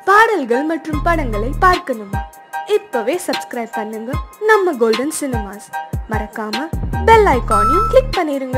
பாடல்கள் மற்றும் படங்களை பார்க்கணுமா இப்பவே சப்ஸ்கிரைப் பண்ணுங்க நம்ம கோல்டன் சினிமாஸ் மறக்காம பெல் ஐகானையும் கிளிக் பண்ணிருங்க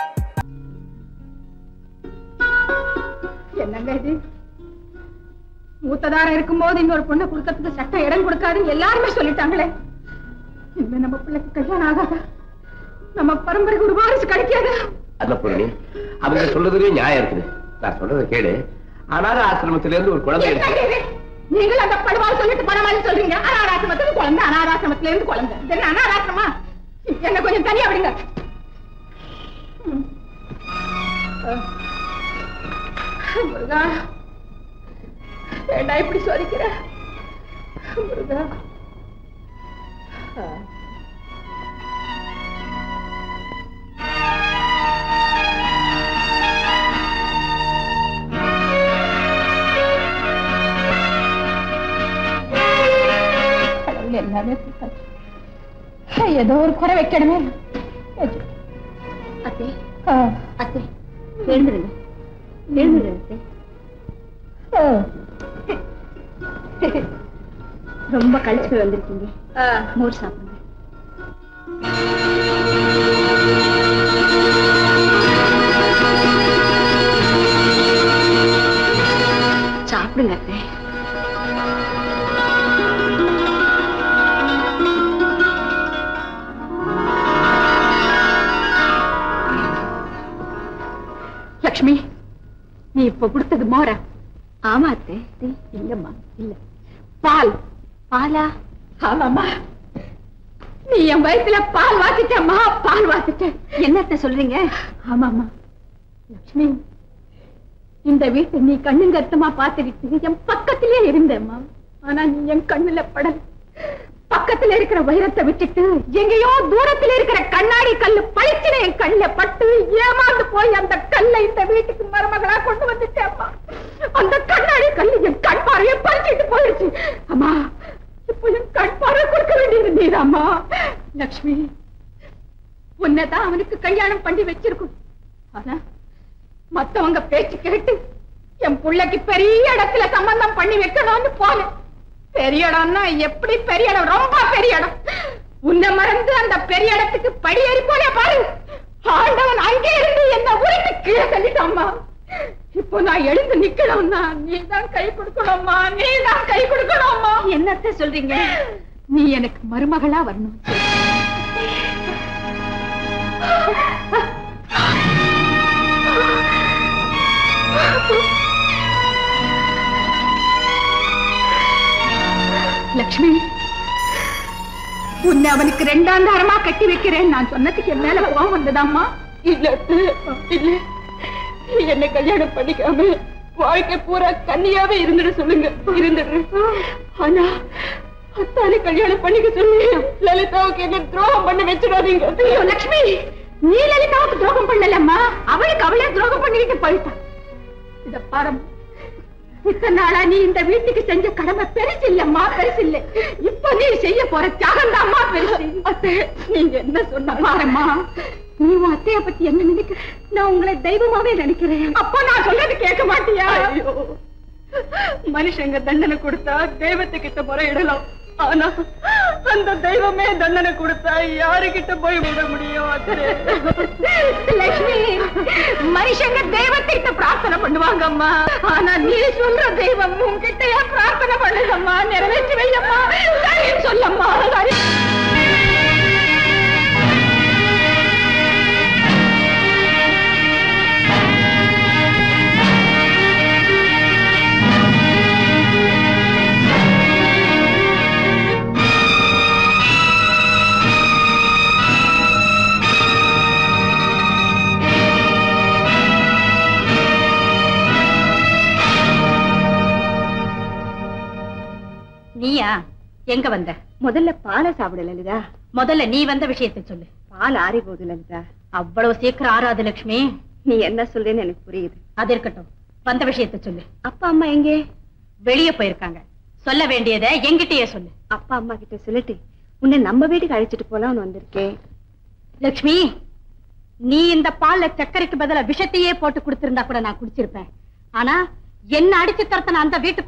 என்னங்க இது மூத்ததாரம் இருக்கும்போது இன்னொரு பொண்ணை கொடுக்கறதுக்கு சட்டம் இடம் கொடுக்காதுன்னு எல்லாருமே சொல்லிட்டாங்களே இனிமே நம்ம பிள்ளைக்கு கல்யாணம் ஆகாதா நம்ம பரம்பரைக்கு ஒரு வாரிசு கிடைக்காதா அல்ல பொருளி அவங்க சொல்றதுலயும் நியாயம் இருக்குது நான் சொல்றதை கேளு அனாத ஆசிரமத்தில இருந்து ஒரு குழந்தை என்னங்க எடுத்து இது? நீங்களும் அந்த படுவாள் சொல்லிட்டு பரவாயில்ல சொல்றீங்க அனாராசிரமத்துக்கு குழந்தை அனாராசிரமத்துல இருந்து குழந்தை இது என்ன அனாராசிரமா என்ன கொஞ்சம் தனியா விடுங்க ம். அஹ். முருகா ஏண்டா இப்படி சோதிக்கிற முருகா அஹ். கடவுள் எல்லாமே கொடுத்தாச்சு. ஏதோ ஒரு குறை வைக்கணுமே அத்தை ஆ. அத்தை எழுந்துருங்க எழுந்துருங்க அத்தை ஆ. ரொம்ப கழிச்சு வந்திருக்கீங்க ஆ. மோர் சாப்பிடுங்க சாப்பிடுங்க அத்தை லக்ஷ்மி நீ இப்ப கொடுத்தது மோர ஆமா அத்தை இல்லம்மா இல்ல பால் பாலா ஆமாம்மா நீ என் வயித்துல பால் வாத்திட்டம்மா பால் வாத்திட்ட என்னத்த சொல்றீங்க ஆமாம்மா லக்ஷ்மி இந்த வீட்டை நீ கண்ணுங்கத்தமா பார்த்துக்கிட்டு என் பக்கத்திலே இருந்தேம்மா ஆனா நீ என் கண்ணுல படல பக்கத்துல இருக்கிற வைரத்தை விட்டுட்டு எங்கேயோ தூரத்துல இருக்கிற கண்ணாடி கல்லு பளிச்சுன்னு என் கண்ணுல பட்டு ஏமாந்து போய் அந்த கல்லை இந்த வீட்டுக்கு மருமகளா கொண்டு வந்துட்டேம்மா அந்த கண்ணாடி கல்லு என் கண் பார்வையை பறிச்சிட்டு போயிடுச்சு அம்மா இப்போ என் கண் பார்வை கொடுக்க வேண்டியது நீதாம்மா லக்ஷ்மி உன்னைதான் அவனுக்கு கல்யாணம் பண்ணி வச்சிருக்கும் ஆனா மத்தவங்க பேச்சு கேட்டு என் புள்ளைக்கு பெரிய இடத்துல சம்பந்தம் பண்ணி வைக்கணும்னு போனேன் பெரிய இடம்னா எப்படி பெரிய இடம் ரொம்ப பெரிய இடம் உன்னை மறந்து அந்த பெரிய இடத்துக்கு படி ஏறி போனே பாரு ஆண்டவன் அங்கே இருந்து என்ன உரித்து கீழே தள்ளிட்டாம்மா இப்போ நான் எழுந்து நிக்கணும்னா நீ தான் கை கொடுக்கணும்மா நீ தான் கை கொடுக்கணும்மா என்னத்த சொல்றீங்க நீ எனக்கு மருமகளா வரணும் லக்ஷ்மி உன்னை அவனுக்கு ரெண்டாம் தாரமா கட்டி வைக்கிறேன் நான் சொன்னதுக்கு என் மேல கோவம் வந்ததாம்மா இல்ல அத்தை, இல்ல என்னை கல்யாணம் பண்ணிக்காம வாழ்க்கை பூரா கன்னியாவே இருந்துட சொல்லுங்க இருந்துடு ஆனா அத்தானை கல்யாணம் பண்ணிக்க சொல்லி லலிதாவுக்கு என்ன துரோகம் பண்ண வச்சிடாதீங்க ஐயோ லக்ஷ்மி நீ லலிதாவுக்கு துரோகம் பண்ணலம்மா அவளுக்கு அவளே துரோகம் பண்ணிக்கிட்டு போயிட்டான் இத பாரம் இத்தனை நாளா நீ இந்த வீட்டுக்கு செஞ்ச கடமை பெருசு இல்லம்மா பெருசு இல்ல இப்ப நீ செய்ய போற தியாகம் தான்மா பெருசு அத்தை நீங்க என்ன சொன்ன பாரம்மா நீ உன் அத்தைய பத்தி என்ன நினைக்கிற நான் உங்களை தெய்வமாவே நினைக்கிறேன் அப்ப நான் சொல்றது கேட்க மாட்டியா மனுஷங்க தண்டனை கொடுத்தா தெய்வத்துக்கிட்ட முறையிடலாம் ஆனா அந்த தெய்வமே தண்டனை கொடுத்தா யாருகிட்ட போய் விட முடியும் அத்தரே லட்சுமி மனுஷங்க தெய்வத்திட்ட பிரார்த்தனை பண்ணுவாங்க அம்மா ஆனா நீ சொல்ற தெய்வம் உன்கிட்டயா பிரார்த்தனை பண்ணுதம்மா நிறைவேற்றி வையம்மா சரி சொல்லம்மா சரி நீயா எங்க வந்த முதல்ல பாலை சாப்பிடு லலிதா முதல்ல நீ வந்த விஷயத்தை சொல்லு பால் ஆறி போகுது லலிதா அவ்வளவு சீக்கிரம் ஆறாது லட்சுமி நீ என்ன சொல்றேன்னு எனக்கு புரியுது அது இருக்கட்டும் வந்த விஷயத்தை சொல்லு அப்பா அம்மா எங்கே வெளிய போயிருக்காங்க சொல்ல வேண்டியதை எங்கிட்டயே சொல்லு அப்பா அம்மா கிட்ட சொல்லிட்டு உன்னை நம்ம வீட்டுக்கு அழைச்சிட்டு போலாம்னு வந்திருக்கேன் லட்சுமி நீ இந்த பால்ல சர்க்கரைக்கு பதிலா விஷத்தையே போட்டு கொடுத்திருந்தா கூட நான் குடிச்சிருப்பேன் ஆனா என்ன அடிச்சு தரத்தன அந்த வீட்டுக்குள்ள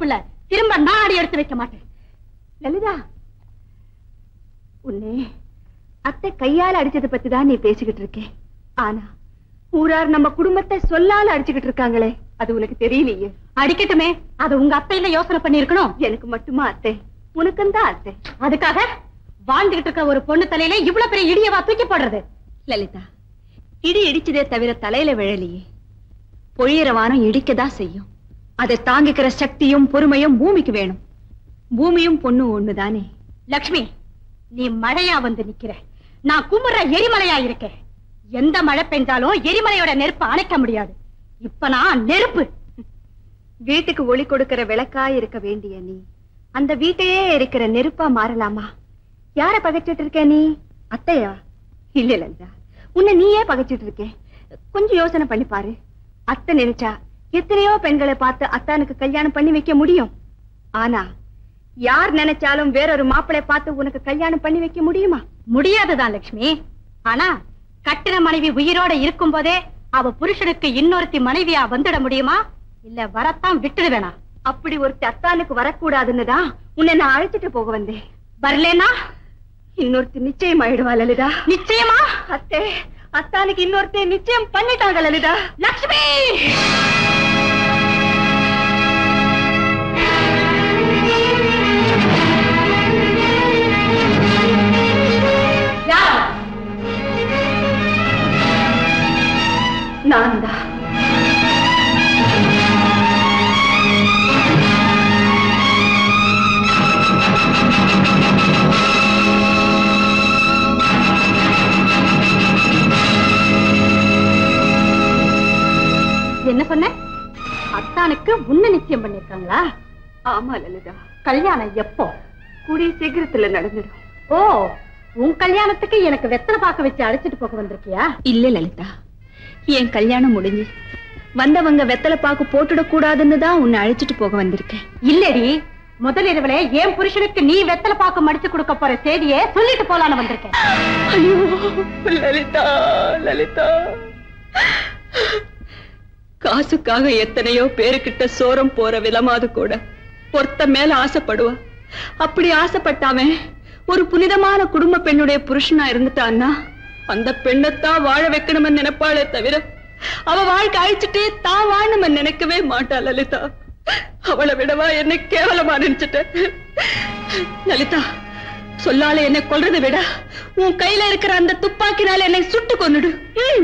திரும்ப நான் அடி எடுத்து வைக்க மாட்டேன் லலிதா உன்னை அத்தை கையால அடிச்சதை பத்தி தான் நீ பேசிக்கிட்டு இருக்கே ஆனா ஊரார் நம்ம குடும்பத்தை சொல்லால அடிச்சுக்கிட்டு இருக்காங்களே அது உனக்கு தெரியலையே அடிக்கட்டுமே அது உங்க அத்தையில யோசனை பண்ணி இருக்கணும் எனக்கு மட்டுமா அத்தை உனக்கும் தான் அத்தை அதுக்காக வாழ்ந்துகிட்டு இருக்க ஒரு பொண்ணு தலையில இவ்வளவு பெரிய இடியவா தூக்கி போடுறது லலிதா இடி இடிச்சதே தவிர தலையில விழலையே பொழியிற வானம் இடிக்கதான் செய்யும் அதை தாங்கிக்கிற சக்தியும் பொறுமையும் பூமிக்கு வேணும் பூமியும் பொண்ணும் ஒண்ணுதானே லக்ஷ்மி நீ மழையா வந்து நிக்கிற நான் குமுற எரிமலையா இருக்கேன் எந்த மழை பெஞ்சாலும் எரிமலையோட நெருப்பு அணைக்க முடியாது இப்ப நான் நெருப்பு வீட்டுக்கு ஒளி கொடுக்கிற விளக்காய் இருக்க வேண்டிய நீ அந்த வீட்டையே இருக்கிற நெருப்பா மாறலாமா யார பகைச்சிட்டு இருக்க நீ அத்தையா இல்ல லலிதா உன்னை நீயே பகைச்சிட்டு இருக்க கொஞ்சம் யோசனை பண்ணி பாரு அத்தை நினைச்சா எத்தனையோ பெண்களை பார்த்து அத்தானுக்கு கல்யாணம் பண்ணி வைக்க முடியும் ஆனா யார் நினைச்சாலும் வேறொரு மாப்பிளை பார்த்து உனக்கு கல்யாணம் பண்ணி வைக்க முடியுமா முடியாதுதான் லக்ஷ்மி ஆனா கட்டின மனைவி உயிரோட இருக்கும் போதே அவ புருஷனுக்கு இன்னொருத்தி மனைவியா வந்துட முடியுமா இல்ல வரத்தான் விட்டுடுவேனா அப்படி ஒருத்தி அத்தானுக்கு வரக்கூடாதுன்னு தான் உன்னை நான் அழைச்சிட்டு போக வந்தேன் வரலனா இன்னொருத்தி நிச்சயம் ஆயிடுவா லலிதா நிச்சயமா அத்தே அத்தானுக்கு இன்னொருத்தே நிச்சயம் பண்ணிட்டாங்க லலிதா லக்ஷ்மி யார் நான் தான் என்ன சொன்ன அத்தானுக்கு உன்ன நிச்சயம் பண்ணிருக்காங்களா ஆமா லலிதா கல்யாணம் எப்போ கூடிய சீக்கிரத்துல நடந்துடும் ஓ உன் கல்யாணத்துக்கு எனக்கு வெத்தலை பாக்க வச்சு அழைச்சிட்டு போக வந்திருக்கியா இல்ல லலிதா என் கல்யாணம் முடிஞ்சு வந்தவங்க வெத்தலை பாக்கு போட்டுடக் கூடாதுன்னு தான் உன்னை அழைச்சிட்டு போக வந்திருக்கேன் இல்லடி முதல் இரவுல என் புருஷனுக்கு நீ வெத்தலை பாக்கு மடிச்சு கொடுக்க போற செய்தியே சொல்லிட்டு போலான்னு வந்திருக்கேன் ஐயோ லலிதா லலிதா காசுக்காக எத்தனையோ பேருக்கிட்ட சோரம் போற விலமாது கூட பொருத்த மேல ஆசைப்படுவா அப்படி ஆசைப்பட்டாமே ஒரு புனிதமான குடும்ப பெண்ணுடைய புருஷனா இருந்துட்டான்னா அந்த பெண்ணைத்தான் வாழ வைக்கணும்னு நினைப்பாளே தவிர அவ வாழ்க்கை அழிச்சிட்டே தான் வாழணும்னு நினைக்கவே மாட்டா லலிதா அவளை விடவா என்ன கேவலமா நினைச்சிட்ட லலிதா சொல்லால என்னை கொல்றதை விட உன் கையில இருக்கிற அந்த துப்பாக்கினால என்னை சுட்டு கொன்னுடு ம்.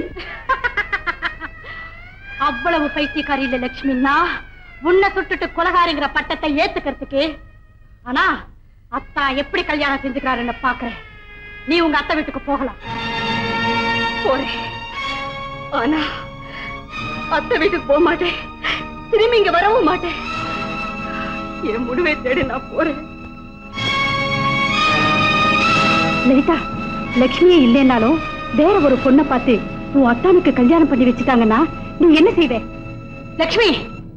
அவ்வளவு பைத்தியக்காரி இல்ல லட்சுமின்னா உன்னை சுட்டுட்டு கொலகாரிங்கிற பட்டத்தை ஏத்துக்கிறதுக்கு ஆனா அத்தா எப்படி கல்யாணம் செஞ்சுக்கிறாருன்னு பாக்குறேன் நீ உங்க அத்தை வீட்டுக்கு போகலாம் போறேன் ஆனா அத்தை வீட்டுக்கு போக மாட்டேன் திரும்பி இங்க வரவும் மாட்டேன் என் முடிவை தேடி நான் போறேன் லலிதா லட்சுமியே இல்லைன்னாலும் வேற ஒரு பொண்ணை பார்த்து உன் அத்தானுக்கு கல்யாணம் பண்ணி வச்சுட்டாங்கன்னா நீ என்ன செய்வே லட்சுமி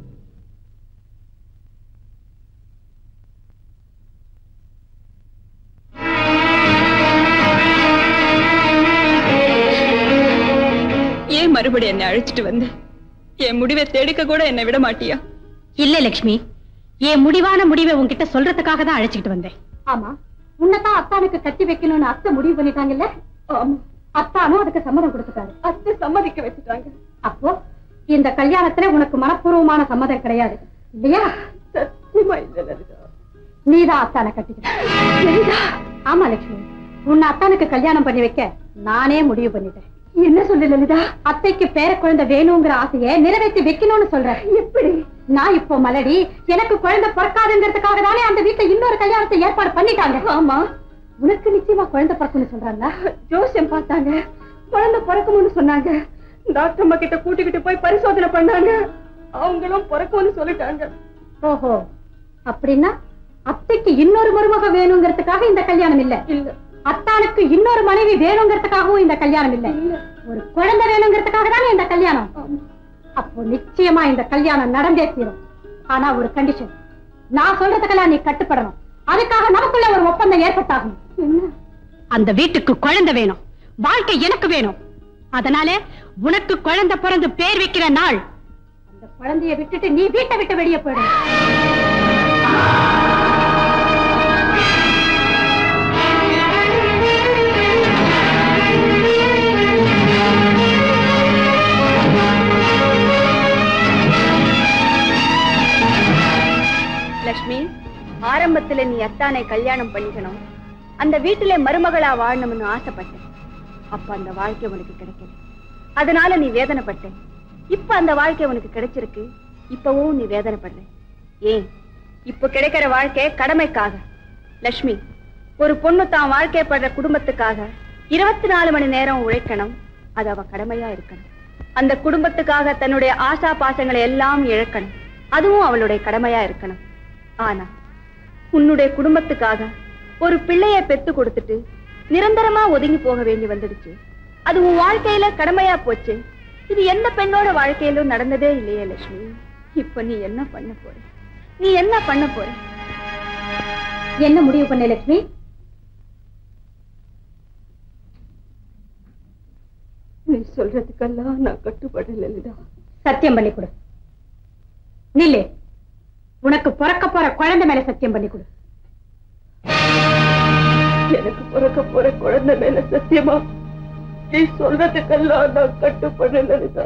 ஏன் மறுபடியும் என்னை அழைச்சிட்டு வந்த என் முடிவை தேடிக்க கூட என்னை விட மாட்டியா இல்ல லட்சுமி என் முடிவான முடிவை உன்கிட்ட சொல்றதுக்காக தான் அழைச்சிட்டு வந்தேன் ஆமா உன்னதான் அத்தானுக்கு கட்டி வைக்கணும்னு அத்தை முடிவு பண்ணிட்டாங்கல்ல ஆமா அத்தானும் அதுக்கு சம்மதம் கொடுத்துட்டாரு அத்தை சம்மதிக்க வச்சுட்டாங்க அப்போ இந்த கல்யாணத்துல உனக்கு மனப்பூர்வமான சம்மதம் கிடையாது இல்லையா சத்தியமா இல்ல லலிதா நீதான் அத்தானை கட்டிக்கிட்ட ஆமா லட்சுமி உன்னை அத்தானுக்கு கல்யாணம் பண்ணி வைக்க நானே முடிவு பண்ணிட்டேன் என்ன சொல்லு லலிதா அத்தைக்கு பேர குழந்தை வேணுங்கிற ஆசையை நிறைவேற்றி வைக்கணும்னு சொல்றேன் எப்படி நான் இப்போ மலடி எனக்கு குழந்தை பிறக்காதுங்கிறதுக்காக தானே அந்த வீட்டுல இன்னொரு கல்யாணத்தை ஏற்பாடு பண்ணிட்டாங்க ஆமா உனக்கு நிச்சயமா குழந்தை பிறக்கும்னு சொல்றாங்க ஜோசியம் பார்த்தாங்க குழந்தை பிறக்கும்னு சொன்னாங்க டாக்டர் அம்மா கிட்ட கூட்டிக்கிட்டு போய் பரிசோதனை பண்ணாங்க அவங்களும் பிறக்கும்னு சொல்லிட்டாங்க ஓஹோ அப்படின்னா அத்தைக்கு இன்னொரு மருமக வேணுங்கிறதுக்காக இந்த கல்யாணம் இல்ல இல்ல அத்தானுக்கு இன்னொரு மனைவி வேணுங்கிறதுக்காகவும் இந்த கல்யாணம் இல்ல இல்ல ஒரு குழந்தை வேணுங்கிறதுக்காக தானே இந்த கல்யாணம் அப்போ நிச்சயமா இந்த கல்யாணம் நடந்தே தீரும் ஆனா ஒரு கண்டிஷன் நான் சொல்றதுக்கெல்லாம் நீ கட்டுப்படணும் அதுக்காக நமக்குள்ள ஒரு ஒப்பந்தம் ஏற்பட்டாகும் அந்த வீட்டுக்கு குழந்தை வேணும் வாழ்க்கை எனக்கு வேணும் அதனால உனக்கு குழந்தை பிறந்து பேர் வைக்கிற நாள் அந்த குழந்தைய விட்டுட்டு நீ வீட்டை விட்டு வெளியே போயிடும் லக்ஷ்மி ஆரம்பத்துல நீ அத்தானை கல்யாணம் பண்ணிக்கணும் அந்த வீட்டிலே மருமகளா வாழணும்னு ஆசைப்பட்டேன் அப்ப அந்த வாழ்க்கை உனக்கு கிடைக்கல அதனால நீ வேதனைப்பட்ட இப்ப அந்த வாழ்க்கை உனக்கு கிடைச்சிருக்கு இப்பவும் நீ வேதனைப்படுற ஏன் இப்ப கிடைக்கிற வாழ்க்கை கடமைக்காக லக்ஷ்மி ஒரு பொண்ணு தான் வாழ்க்கைப்படுற குடும்பத்துக்காக இருபத்தி நாலு மணி நேரம் உழைக்கணும் அது அவ கடமையா இருக்கணும் அந்த குடும்பத்துக்காக தன்னுடைய ஆசா பாசங்களை எல்லாம் இழக்கணும் அதுவும் அவளுடைய கடமையா இருக்கணும் ஆனா உன்னுடைய குடும்பத்துக்காக ஒரு பிள்ளைய பெத்து கொடுத்துட்டு நிரந்தரமா ஒதுங்கி போக வேண்டி வந்துடுச்சு அது உன் வாழ்க்கையில கடமையா போச்சு இது எந்த பெண்ணோட வாழ்க்கையிலும் நடந்ததே இல்லையே லட்சுமி இப்ப நீ என்ன பண்ண போற நீ என்ன பண்ண போற என்ன முடிவு பண்ண லட்சுமி நீ சொல்றதுக்கெல்லாம் நான் கட்டுப்படல லலிதா சத்தியம் பண்ணி கொடு நில்லு உனக்கு பிறக்க போற குழந்தை மேல சத்தியம் பண்ணி கொடு எனக்கு பிறக்க போற குழந்தை மேல சத்தியமா நீ சொல்றதுக்கெல்லாம் நான் கட்டுப்படல லலிதா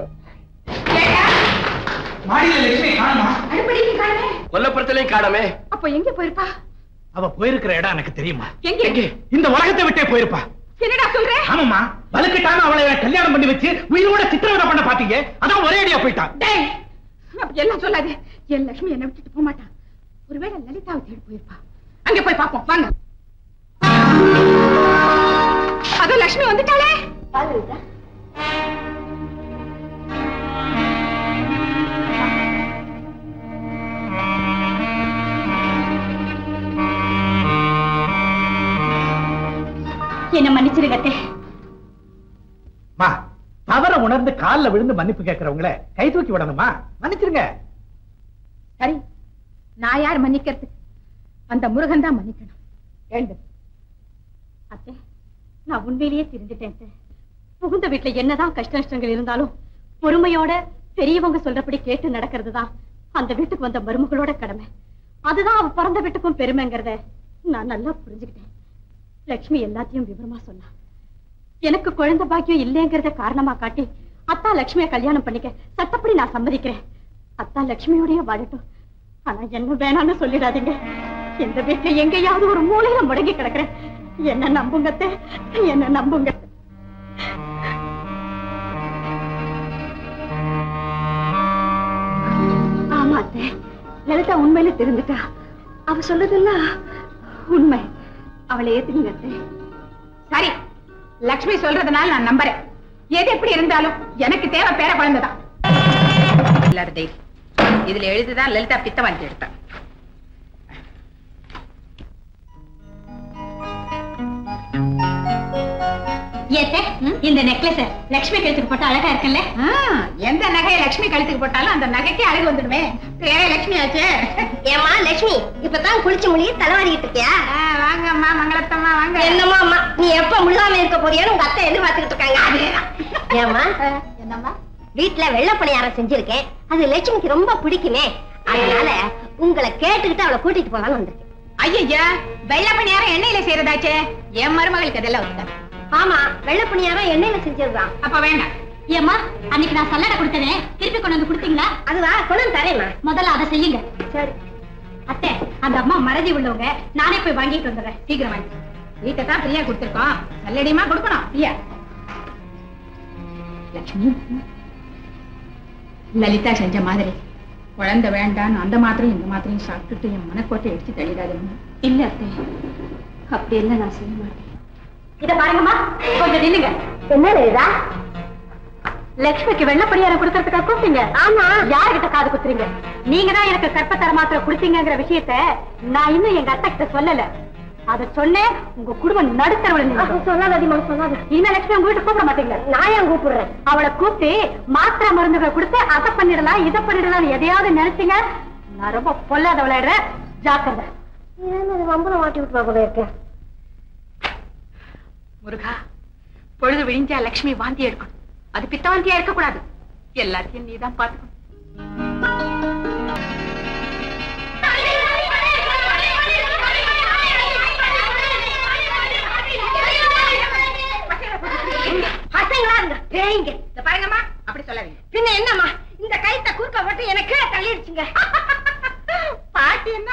மாடியில லட்சுமி காணுமா கொல்லப்புறத்திலையும் காணமே அப்ப எங்க போயிருப்பா அவ போயிருக்கிற இடம் எனக்கு தெரியுமா எங்க இந்த உலகத்தை விட்டே போயிருப்பா என்னடா சொல்ற ஆமாமா வலுக்கிட்டாம அவளை கல்யாணம் பண்ணி வச்சு உயிரோட சித்திரவதை பண்ண பாத்தீங்க அதான் ஒரே அடியா போயிட்டான் டேய் அப்படி எல்லாம் சொல்லாத என் லட்சுமி என்னை விட்டுட்டு போக மாட்டான் ஒருவேளை லலிதாவை தேடி போயிருப்பா அங்க போய் பாப்போம் வாங்க அதோ லட்சுமி வந்துட்டாளே என்ன மன்னிச்சிருங்க அத்தை. மா தவற உணர்ந்து கால்ல விழுந்து மன்னிப்பு கேட்கறவங்கள கை தூக்கி விடணுமா மன்னிச்சிருங்க சரி நான் யார் மன்னிக்கிறது அந்த முருகன் தான் மன்னிக்கணும் எழுந்து அத்தை நான் உண்மையிலேயே தெரிஞ்சுட்டேன் அத்தை. புகுந்த வீட்டுல என்னதான் கஷ்ட நஷ்டங்கள் இருந்தாலும் பொறுமையோட பெரியவங்க சொல்றபடி கேட்டு நடக்கிறது தான் அந்த வீட்டுக்கு வந்த மருமகளோட கடமை அதுதான் அவ பிறந்த வீட்டுக்கும் பெருமைங்கிறத நான் நல்லா புரிஞ்சுக்கிட்டேன் லட்சுமி எல்லாத்தையும் விவரமா சொன்னா எனக்கு குழந்தை பாக்கியம் இல்லைங்கிறத காரணமா காட்டி அத்தா லட்சுமியை கல்யாணம் பண்ணிக்க சட்டப்படி நான் சம்மதிக்கிறேன் அத்தா லட்சுமியோடய வாழட்டும் ஆனா என்ன வேணாம்னு சொல்லிடாதீங்க இந்த வீட்டுல எங்கேயாவது ஒரு மூலையில முடங்கி கிடக்குறேன் என்ன நம்புங்க அத்தை, என்ன நம்புங்க ஆமா அத்தை லலிதா உண்மையில தெரிஞ்சுட்டா அவ சொல்றதெல்லாம் உண்மை அவளை ஏத்துக்குங்க அத்தை சரி லக்ஷ்மி சொல்றதுனால நான் நம்புறேன் எது எப்படி இருந்தாலும் எனக்கு தேவை பேர குழந்தைதான் இல்லாத தைரியம் இதுல எழுதிதான் லலிதா பித்த வாங்கி எடுத்தான் ஏத்த இந்த நெக்லஸ் லட்சுமி கழுத்துக்கு போட்டா அழகா இருக்குல்ல ஆ, எந்த நகையை லட்சுமி கழுத்துக்கு போட்டாலும் அந்த நகைக்கு அழகு வந்துடுமே பேரே லட்சுமி ஆச்சே ஏமா லட்சுமி இப்பதான் குளிச்சு முழுகி தலைவாரிட்டு இருக்கியா ஆ, வாங்கம்மா மங்களத்தம்மா வாங்க என்னம்மா அம்மா நீ எப்ப முழுகாம இருக்க போறியான்னு உங்க அத்தை எதிர்பார்த்துக்கிட்டு இருக்காங்க ஏமா என்னம்மா வீட்டுல வெள்ளை பணியாரம் செஞ்சிருக்கேன் அது லட்சுமிக்கு ரொம்ப பிடிக்குமே அதனால உங்களை கேட்டுக்கிட்டு அவளை கூட்டிட்டு போலான்னு வந்திருக்கேன் ஐயா வெள்ளை பணியாரம் எண்ணெயில செய்யறதாச்சே என் மருமகளுக்கு அதெல்லாம் வந்துட்டேன் ஆமா வெள்ளை பணியாரம் எண்ணெயில செஞ்சதுதான் அப்ப வேண்டாம் ஏம்மா அன்னைக்கு நான் சல்லடை கொடுத்தனே திருப்பி கொண்டு வந்து கொடுத்தீங்களா அதுவா கொண்டு வந்து தரேம்மா முதல்ல அதை செய்யுங்க சரி அத்தை அந்த அம்மா மறதி உள்ளவங்க நானே போய் வாங்கிட்டு வந்துடுறேன் சீக்கிரம் வாங்கி வீட்டை தான் ஃப்ரீயா கொடுத்துருக்கோம் நல்லடியுமா கொடுக்கணும் ஃப்ரீயா லட்சுமி லலிதா செஞ்ச மாதிரி குழந்தை வேண்டான்னு அந்த மாத்திரையும் இந்த மாத்திரையும் சாப்பிட்டுட்டு என் மனக்கோட்டை எடுத்து தள்ளிடாதீங்க இல்ல அத்தை அப்படி எல்லாம் நான் செய்ய மாட்டேன் இத பாருங்கம்மா கொஞ்சம் நில்லுங்க என்ன இதா லட்சுமிக்கு வெள்ளை பணியாரம் கொடுக்கறதுக்காக கூப்பிட்டீங்க ஆமா யாருகிட்ட காது குத்துறீங்க நீங்க தான் எனக்கு கற்பத்தர மாத்திரை கொடுத்தீங்கங்கிற விஷயத்த நான் இன்னும் எங்க அத்தை கிட்ட சொல்லல அத சொன்னேன் உங்க குடும்பம் நடுத்தரவுல நின்னு சொல்லாத அதிகமா சொல்லாத இனிமே லட்சுமி உங்க வீட்டுக்கு கூப்பிட மாட்டீங்க நான் ஏன் கூப்பிடுறேன் அவளை கூப்பிட்டு மாத்திரை மருந்துகளை கொடுத்து அதை பண்ணிடலாம் இதை பண்ணிடலாம் எதையாவது நினைச்சீங்க நான் ரொம்ப பொல்லாத விளையாடுறேன் ஜாக்கிரதை ஏன் வம்பளம் மாட்டி விட்டு போல இருக்கேன் முருகா பொழுது விழிஞ்சா லட்சுமி வாந்தி எடுக்கணும் அது பித்த வாந்தியா இருக்கக்கூடாது எல்லாத்தையும் நீதான் பாத்துக்கணும்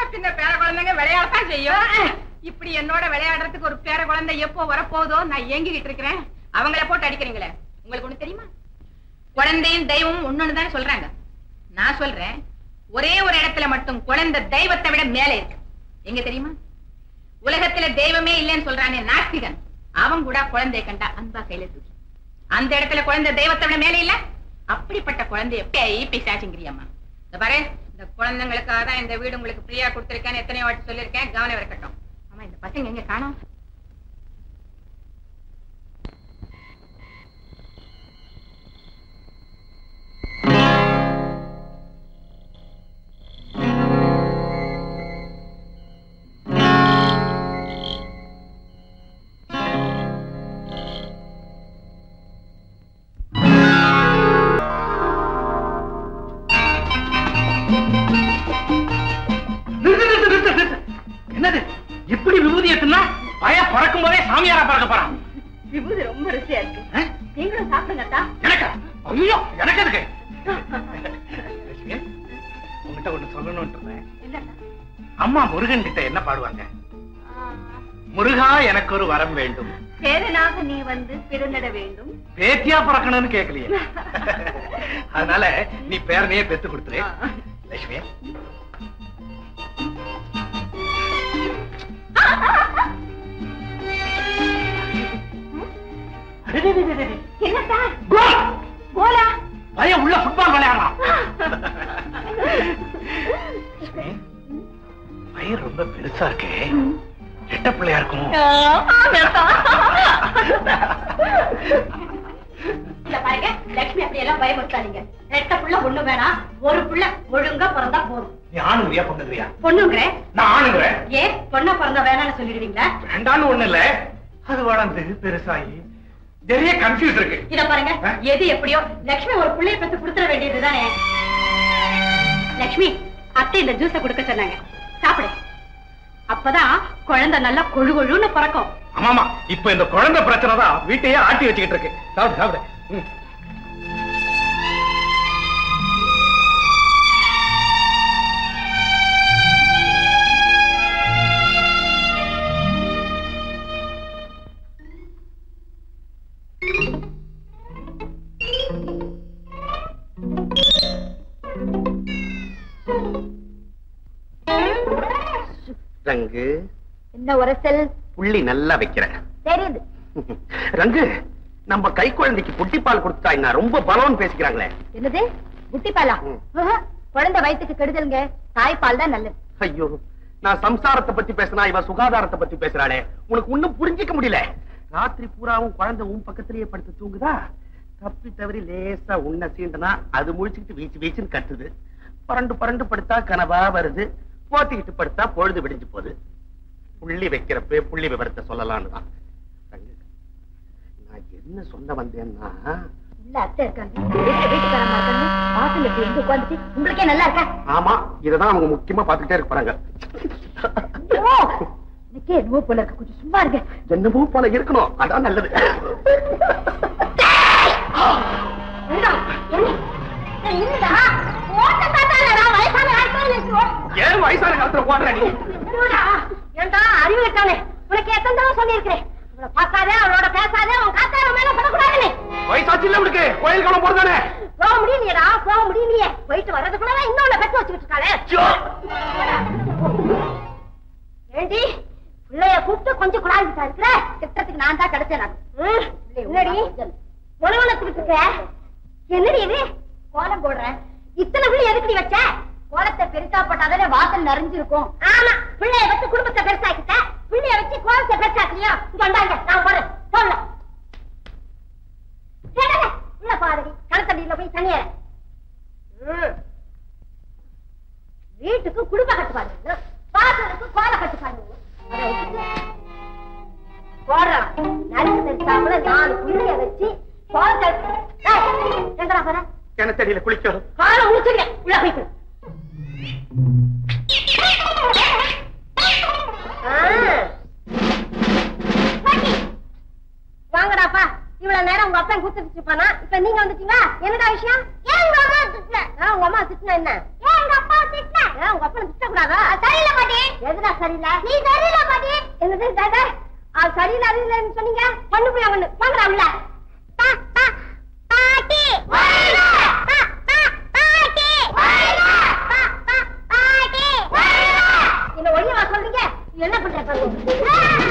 பின்ன பேர குழந்தைங்க விளையாடத்தான் செய்யும் இப்படி என்னோட விளையாடுறதுக்கு ஒரு பேர குழந்தை எப்போ வரப்போதோ நான் ஏங்கிக்கிட்டு இருக்கிறேன் அவங்கள போட்டு அடிக்கிறீங்களே உங்களுக்கு ஒண்ணு தெரியுமா குழந்தையும் தெய்வமும் ஒண்ணுன்னு தானே சொல்றாங்க நான் சொல்றேன் ஒரே ஒரு இடத்துல மட்டும் குழந்தை தெய்வத்தை விட மேலே இருக்கு எங்க தெரியுமா உலகத்துல தெய்வமே இல்லைன்னு சொல்றானே நாஸ்திகன் அவன் கூட குழந்தைய கண்டா அன்பா கையில தூக்கி அந்த இடத்துல குழந்தை தெய்வத்தை விட மேலே இல்ல அப்படிப்பட்ட குழந்தைய பேய் பிசாச்சுங்கிறியம்மா இந்த பாரு இந்த குழந்தைங்களுக்காக தான் இந்த வீடு உங்களுக்கு ஃப்ரீயா கொடுத்திருக்கேன்னு எத்தனையோ வாட்டி சொல்லியிருக்கேன் கவனம் இருக்கட்டும் ஆமா இந்த பசங்க எங்க காணோம் நிறுத்து, நிறுத்து, நிறுத்து, நிறுத்து. என்னது இப்படி விபூதி எத்துனா பய பறக்கும் போதே சாமியாரா பறக்க போறான் விபூதி ரொம்ப ருசியா இருக்கு ஆ? நீங்களும் சாப்பிடுங்கத்தா எனக்கா ஐயோ எனக்கு எதுக்கு லட்சுமி, உன்கிட்ட ஒண்ணு சொல்லணும்னு இருந்தேன். அம்மா முருகன் கிட்ட என்ன பாடுவாங்க முருகா எனக்கு ஒரு வரம் வேண்டும் சேரனாக நீ வந்து பிறந்திட வேண்டும் பேத்தியா பிறக்கணும்னு கேட்கலையே அதனால நீ பேரனையே பெத்து கொடுத்துரு லட்சுமி அடே, டே, டே, டே, டே. என்னத்தா கோல்! போலா பையன் உள்ள ஃபுட்பால் விளையாடுறான் லட்சுமி, பையன் ரொம்ப பெருசா இருக்கு எட்ட பிள்ளையா இருக்கும் இல்ல பாருங்க லட்சுமி அப்படி எல்லாம் பயமுறுத்தாதீங்க ரெட்ட புள்ள ஒண்ணு வேணாம் ஒரு புள்ள ஒழுங்கா பிறந்தா போதும் நீ ஆணுங்கிறியா பொண்ணுங்கிறியா பொண்ணுங்கிறேன் நான் ஆணுங்கிறேன் ஏன் பொண்ணா பிறந்தா வேணாம்னு சொல்லிடுவீங்களா வேண்டான்னு ஒண்ணு இல்ல அது வளர்ந்து பெருசாகி நிறைய கன்ஃபியூஸ் இருக்கு இத பாருங்க ஆ? எது எப்படியோ லட்சுமி ஒரு புள்ளைய பெத்து கொடுத்துட வேண்டியதுதானே லட்சுமி அத்தை இந்த ஜூஸ கொடுக்க சொன்னாங்க சாப்பிடு அப்பதான் குழந்தை நல்லா கொழு கொழுன்னு பிறக்கும் ஆமாமா இப்ப இந்த குழந்தை பிரச்சனை தான் வீட்டையே ஆட்டி வச்சுக்கிட்டு இருக்கு சாப்பிடு சாப்பிடு ம். ரங்கு என்ன உரசல் புள்ளி நல்லா வைக்கிறேன் தெரியுது ரங்கு நம்ம கை குழந்தைக்கு புட்டிப்பால் கொடுத்தா என்ன ரொம்ப பலம்னு பேசிக்கிறாங்களே என்னது புட்டிப்பாலா ம். ஆஹா, குழந்தை வயித்துக்கு கெடுதலுங்க தாய்ப்பால் தான் நல்லது ஐயோ நான் சம்சாரத்தை பத்தி பேசினா இவ சுகாதாரத்தை பத்தி பேசுறாளே உனக்கு ஒண்ணும் புரிஞ்சிக்க முடியல ராத்திரி பூராவும் குழந்தை உன் பக்கத்திலேயே படுத்து தூங்குதா தப்பி தவறி லேசா உன்னை சீண்டனா அது முழிச்சுக்கிட்டு வீச்சு வீச்சுன்னு கத்துது பரண்டு பரண்டு படுத்தா கனவா வருது போத்திக்கிட்டு படுத்தா பொழுது விடிஞ்சு போகுது புள்ளி வைக்கிறப்ப புள்ளி விவரத்தை சொல்லலான்னு தான் ரங்கு, நான் என்ன சொல்ல வந்தேன்னா உள்ள அத்தை இருக்காங்க வீட்டு வீட்டுக்காரமா இருக்காங்க வாசல் இப்படி வந்து உட்காந்துட்டு உங்களுக்கே நல்லா இருக்கா ஆமா இததான் அவங்க முக்கியமா பாத்துக்கிட்டே இருக்க போறாங்க ஓ, எனக்கே என்னவோ போல இருக்கு கொஞ்சம் சும்மா இருங்க என்னமோ போல இருக்கணும் அதான் நல்லது வேண்டாம். என்ன? ஏய், என்னடா? ஓட்ட தாத்தாலடா, வயசான ஆட்கள் இருக்கு. ஏன் வயசான காலத்துல போடுற நீ என்னடா? ஏன்டா, அறிவு இருக்கானே உனக்கு எத்தனை தடவை சொல்லியிருக்கிறேன் அவளை பார்க்காதே அவளோட பேசாதே உன் காத்தார மேல படக்கூடாதுன்னு வயசாச்சு இல்ல உனக்கு கோயில் காலம் போறதானே போக முடியலையேடா போக முடியலையே போயிட்டு வர்றதுக்குள்ள இன்னொன்னு பெற்று வச்சுக்கிட்டு இருக்காளே ஏண்டி பிள்ளைய கூப்பிட்டு கொஞ்சம் குழாய்கிட்டா இருக்கிற திட்டத்துக்கு நான் தான் கிடைச்சேன் நான். ம், என்னடி உணவனத்துக்கிட்டு இருக்க என்னடி இது கோலம் போடுறேன் இத்தனை பிள்ளை எதுக்குடி வச்ச கோலத்தை பெருசா போட்டாதானே வாசல் நிறைஞ்சிருக்கும் ஆமா பிள்ளைய வச்சு குடும்பத்தை பெருசாக்கிட்ட பிள்ளைய வச்சு கோலத்தை பெருசாக்கலையா கொண்டாங்க நான் போறேன் போடலாம் உள்ள பாருடி கணத்தடியில போய் தனியார வீட்டுக்கு குடும்ப கட்டுப்பாடு பாசலுக்கு கோல கட்டுப்பாடு அதை வச்சுட்டு போடுறான் நறுக்கு தெரிச்சாப்புல நாலு பிள்ளைய வச்சு கோலத்தை ஏய், எங்கடா போற கிணத்தடியில குளிக்கணும் காலை முடிச்சிருக்கேன் உள்ள போயிட்டு வாங்கடாப்பா இவ்வளவு நேரம் உங்க அப்பா கூத்துட்டு இருப்பானா இப்ப நீங்க வந்துட்டீங்க என்னடா விஷயம் ஏன் உங்க அம்மா திட்டின உங்க அம்மா திட்டின என்ன ஏன் எங்க அப்பா திட்டின ஏன் உங்க அப்பனை திட்டக்கூடாதா சரியில்லை பாட்டி எதுனா சரியில்லை நீ சரியில்லை பாட்டி என்னது தாதா அது சரியில்லை அது இல்லைன்னு சொன்னீங்க பண்ணு போய் ஒண்ணு வாங்கலாம்ல பாட்டி என்ன ஒளியவா சொல்றீங்க என்ன பண்ற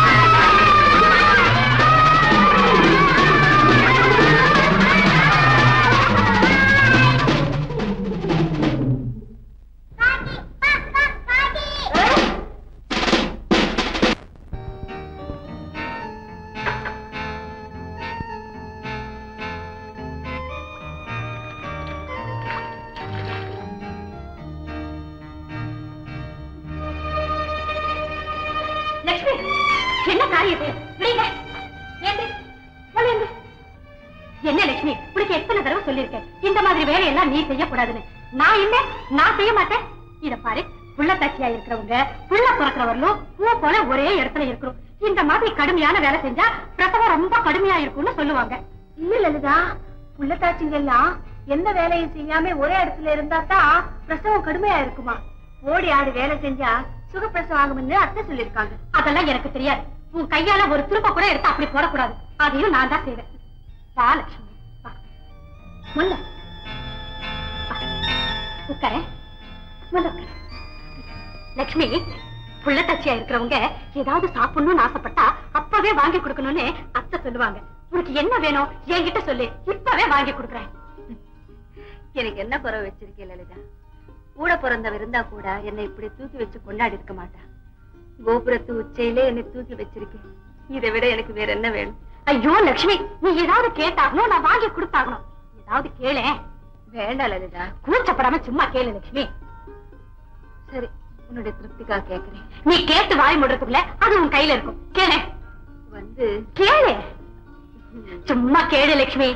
லட்சுமி என்ன காரியத்தை விடுங்க ஏந்து ஏந்து என்ன லட்சுமி உனக்கு எத்தனை தடவை சொல்லியிருக்கேன் இந்த மாதிரி வேலையெல்லாம் நீ செய்யக்கூடாதுன்னு நான் இல்ல நான் செய்ய மாட்டேன் இத பாரு புள்ளத்தாச்சியா இருக்கிறவங்க புள்ள பிறக்கிறவர்களும் பூ போல ஒரே இடத்துல இருக்கணும் இந்த மாதிரி கடுமையான வேலை செஞ்சா பிரசவம் ரொம்ப கடுமையா இருக்கும்னு சொல்லுவாங்க இல்ல லலிதா புள்ளத்தாச்சிங்க எல்லாம் எந்த வேலையும் செய்யாம ஒரே இடத்துல இருந்தா தான் பிரசவம் கடுமையா இருக்குமா ஓடி ஆடி வேலை செஞ்சா சுகப்பிரசவம் ஆகும்னு அத்தை சொல்லிருக்காங்க அதெல்லாம் எனக்கு தெரியாது உன் கையால ஒரு திருப்ப கூட எடுத்து அப்படி போடக்கூடாது அதையும் நான் தான் செய்வேன் வா லட்சுமி வா முல்ல வா. உட்காரு முல்ல உட்காரு லட்சுமி புள்ளத்தாச்சியா இருக்கிறவங்க ஏதாவது சாப்பிடணும்னு ஆசைப்பட்டா அப்பவே வாங்கி கொடுக்கணும்னு அத்தை சொல்லுவாங்க உனக்கு என்ன வேணும் என்கிட்ட சொல்லு இப்பவே வாங்கி கொடுக்குறேன் எனக்கு என்ன குறை வச்சிருக்கேன் லலிதா கூட பிறந்தவ இருந்தா கூட என்னை இப்படி தூக்கி வச்சு கொண்டாடி இருக்க மாட்டா கோபுரத்து உச்சையிலே என்னை தூக்கி வச்சிருக்கேன் இதை விட எனக்கு வேற என்ன வேணும் ஐயோ லட்சுமி நீ ஏதாவது கேட்டாகணும் நான் வாங்கி கொடுத்தாகணும் ஏதாவது கேளேன் வேண்டாம் லலிதா கூச்சப்படாம சும்மா கேளு லட்சுமி சரி உன்னுடைய திருப்திக்காக கேக்குறேன் நீ கேட்டு வாய் முடுறதுக்குள்ள அது உன் கையில இருக்கும் கேளு வந்து கேளு சும்மா கேளு லட்சுமி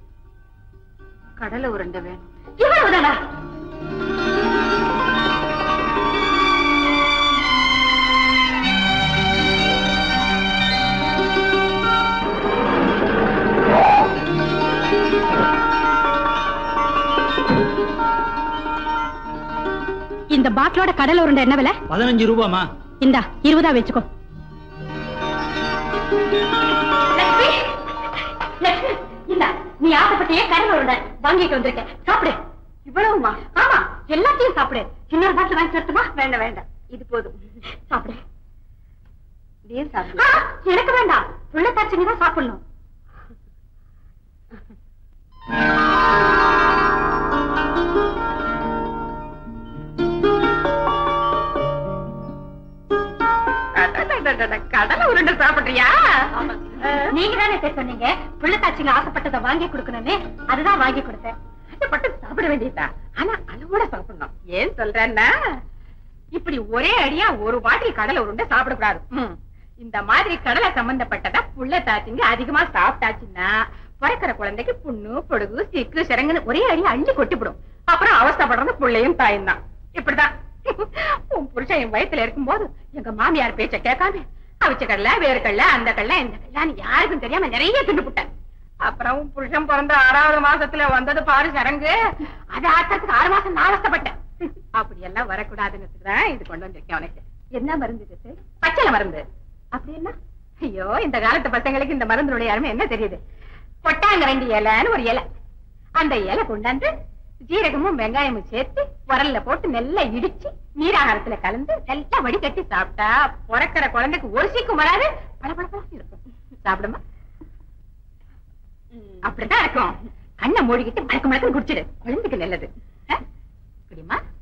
கடலை உருண்டை வேணும் இவ்வளவுதானா இந்த பாட்டிலோட கடலை உருண்டை என்ன விலை பதினஞ்சு ரூபாமா இந்தா இருபதா வச்சுக்கோ லட்சுமி லட்சுமி இந்தா நீ ஆசைப்பட்டியே கடலை உருண்டை வாங்கிட்டு வந்திருக்கேன் சாப்பிடு இவ்வளவுமா ஆமா எல்லாத்தையும் சாப்பிடு இன்னொரு பாட்டில் வாங்கி தரட்டுமா வேண்டாம் வேண்டாம் இது போதும் சாப்பிடு இதே ஆ, சாப்பிடு எனக்கு வேண்டாம் புள்ளத்தாச்சினி தான் சாப்பிடணும் கடலை உருண்டை சாப்பிடுறியா நீங்க தானே பேர் சொன்னீங்க புள்ளத்தாச்சிங்க ஆசைப்பட்டதை வாங்கி கொடுக்கணும்னு அதுதான் வாங்கி கொடுத்தேன் பட்டு சாப்பிட வேண்டியதா ஆனா அளவோட சாப்பிடணும் ஏன் சொல்றேன்னா இப்படி ஒரே அடியா ஒரு பாட்டில் கடலை உருண்டை சாப்பிடக்கூடாது ம். இந்த மாதிரி கடலை சம்பந்தப்பட்டதா புள்ள தாச்சிங்க அதிகமா சாப்பிட்டாச்சுன்னா பிறக்கிற குழந்தைக்கு புண்ணு பொடுகு சிக்கு சிறங்குன்னு ஒரே அடியா அள்ளி கொட்டிவிடும் அப்புறம் அவஸ்தைப்படுறது புள்ளையும் தாயும் தான் இப்படிதான் உன் புருஷன் என் வயித்துல இருக்கும்போது எங்க மாமியார் பேச்ச கேட்காம அவிச்ச கடலை வேறு கடலை அந்த கடலை இந்த கடலை யாருக்கும் தெரியாம நிறைய தின்னுபுட்டேன் அப்புறம் உன் புருஷன் பிறந்த ஆறாவது மாசத்துல வந்தது பாரு சரங்கு அது ஆக்கிறதுக்கு ஆறு மாசம் நான் அவஸ்தைப்பட்டேன் அப்படி எல்லாம் வரக்கூடாதுன்னு தான் இது கொண்டு வந்திருக்கேன் உனக்கு என்ன மருந்து இது பச்சளை மருந்து அப்படி என்ன ஐயோ இந்த காலத்து பசங்களுக்கு இந்த மருந்தினுடைய அருமை என்ன தெரியுது கொட்டாங்கரண்டி இலைன்னு ஒரு இலை அந்த இலை கொண்டாந்து ஜீரகமும் வெங்காயமும் சேர்த்து உரல்ல போட்டு நல்லா இடிச்சு நீராகாரத்துல கலந்து நல்லா வடிகட்டி சாப்பிட்டா பிறக்கிற குழந்தைக்கு ஒரு சீக்கும் வராது பளபளபளன்னு இருக்கும் சாப்பிடுமா அப்படித்தான் இருக்கும் கண்ணை மூடிக்கிட்டு மயக்க மயக்கம் குடிச்சிடு குழந்தைக்கு நல்லது ஆ? குடிமா